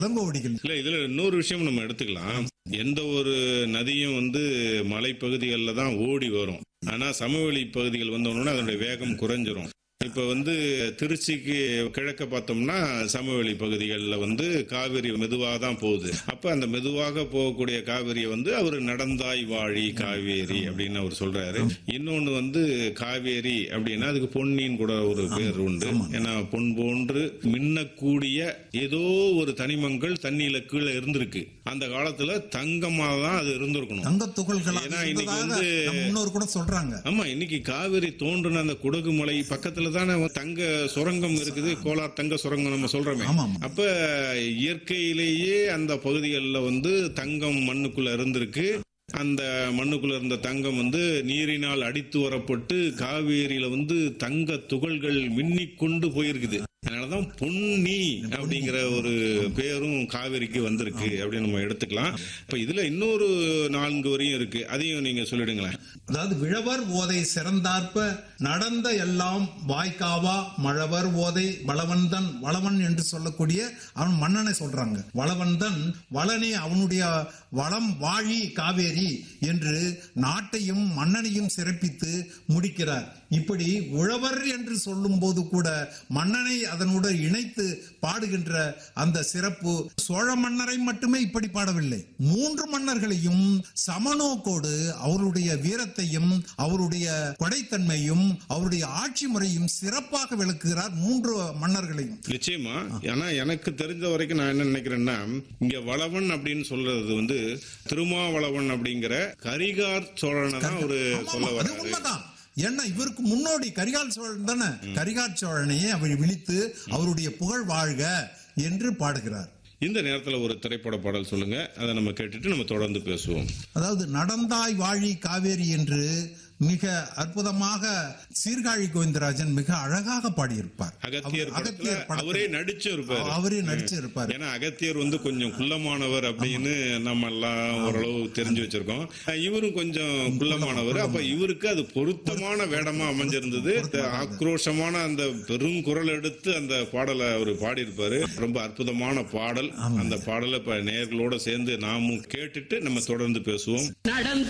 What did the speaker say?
இளங்கோவடிகள் இல்ல இதுல இன்னொரு விஷயம் நம்ம எடுத்துக்கலாம் எந்த ஒரு நதியும் வந்து மலைப்பகுதிகளில் தான் ஓடி வரும் ஆனா சமவெளி பகுதிகள் வந்தோம்னா அதனுடைய வேகம் குறைஞ்சிரும் இப்ப வந்து திருச்சிக்கு கிழக்க பார்த்தோம்னா சமவெளி பகுதிகளில் வந்து காவிரி மெதுவாக தான் போகுது அப்ப அந்த மெதுவாக போகக்கூடிய காவிரியை வந்து அவர் நடந்தாய் வாழி காவேரி அப்படின்னு அவர் சொல்றாரு இன்னொன்னு வந்து காவேரி அப்படின்னா அதுக்கு பொன்னின்னு கூட ஒரு பேர் உண்டு ஏன்னா பொன் போன்று மின்னக்கூடிய ஏதோ ஒரு தனிமங்கள் தண்ணியில கீழே இருந்திருக்கு அந்த காலத்துல தங்கமா தான் அது இருந்திருக்கணும் தங்க துகள்களாக ஏன்னா இன்னைக்கு இருந்ததாக வந்து- நம் முன்னோர் கூட சொல்றாங்க ஆமா இன்னைக்கு காவிரி தோன்றுன அந்த குடகு மலை பக்கத்துல தானே தங்க சுரங்கம் இருக்குது கோலார் தங்க சுரங்கம் நம்ம சொல்றோமே ஆமா, ஆமா. அப்ப இயற்கையிலேயே அந்த பகுதிகளில் வந்து தங்கம் மண்ணுக்குள்ள இருந்திருக்கு அந்த மண்ணுக்குள்ள இருந்த தங்கம் வந்து நீரினால் அடித்து வரப்பட்டு காவேரியில வந்து தங்க துகள்கள் மின்னிக் கொண்டு போயிருக்குது அதனாலதான் பொன்னி அப்படிங்கிற ஒரு பேரும் காவேரிக்கு வந்திருக்கு அப்படின்னு நம்ம எடுத்துக்கலாம் இப்ப இதுல இன்னொரு நான்கு வரியும் இருக்கு அதையும் நீங்க சொல்லிடுங்களேன் அதாவது விழவர் ஓதை சிறந்தார்ப்ப நடந்த எல்லாம் வாய்க்காவா மழவர் ஓதை வளவன்தன் வளவன் என்று சொல்லக்கூடிய அவன் மன்னனை சொல்றாங்க வளவன்தன் வளனே அவனுடைய வளம் வாழி காவேரி என்று நாட்டையும் மன்னனையும் சிறப்பித்து முடிக்கிறார் இப்படி உழவர் என்று சொல்லும் போது கூட மன்னனை அதனுடன் இணைத்து பாடுகின்ற அந்த சிறப்பு சோழ மன்னரை மட்டுமே இப்படி பாடவில்லை மூன்று மன்னர்களையும் சமநோக்கோடு அவருடைய வீரத்தையும் அவருடைய கொடைத்தன்மையும் அவருடைய ஆட்சி முறையும் சிறப்பாக விளக்குகிறார் மூன்று மன்னர்களையும் நிச்சயமா ஆனா எனக்கு தெரிஞ்ச வரைக்கும் நான் என்ன நினைக்கிறேன்னா இங்க வளவன் அப்படின்னு சொல்றது வந்து திருமாவளவன் அப்படிங்கிற கரிகார் சோழனை தான் ஒரு ஆமா, சொல்ல ஆமா, அது வர்றாரு உண்மைதான் ஏன்னா இவருக்கு முன்னோடி கரிகால் சோழன் தானே கரிகால் சோழனையே அவர் விழித்து அவருடைய புகழ் வாழ்க என்று பாடுகிறார் இந்த நேரத்துல ஒரு திரைப்பட பாடல் சொல்லுங்க அதை நம்ம கேட்டுட்டு நம்ம தொடர்ந்து பேசுவோம் அதாவது நடந்தாய் வாழி காவேரி என்று மிக அற்புதமாக சீர்காழி கோவிந்தராஜன் மிக அழகாக பாடியிருப்பார் அகத்தியர் அவர் படத்துல படத்துல அவரே நடிச்சு இருப்பாரு அவரே நடிச்சு இருப்பார் ஏன்னா அகத்தியர் வந்து கொஞ்சம் குள்ளமானவர் அப்படின்னு நம்ம எல்லாம் ஓரளவு தெரிஞ்சு வச்சிருக்கோம் இவரும் கொஞ்சம் குள்ளமானவர் அப்ப இவருக்கு அது பொருத்தமான வேடமா அமைஞ்சிருந்தது ஆக்ரோஷமான அந்த பெரும் குரல் எடுத்து அந்த பாடலை அவர் பாடியிருப்பாரு ரொம்ப அற்புதமான பாடல் அந்த பாடலை இப்ப நேர்களோட சேர்ந்து நாமும் கேட்டுட்டு நம்ம தொடர்ந்து பேசுவோம் நடந்த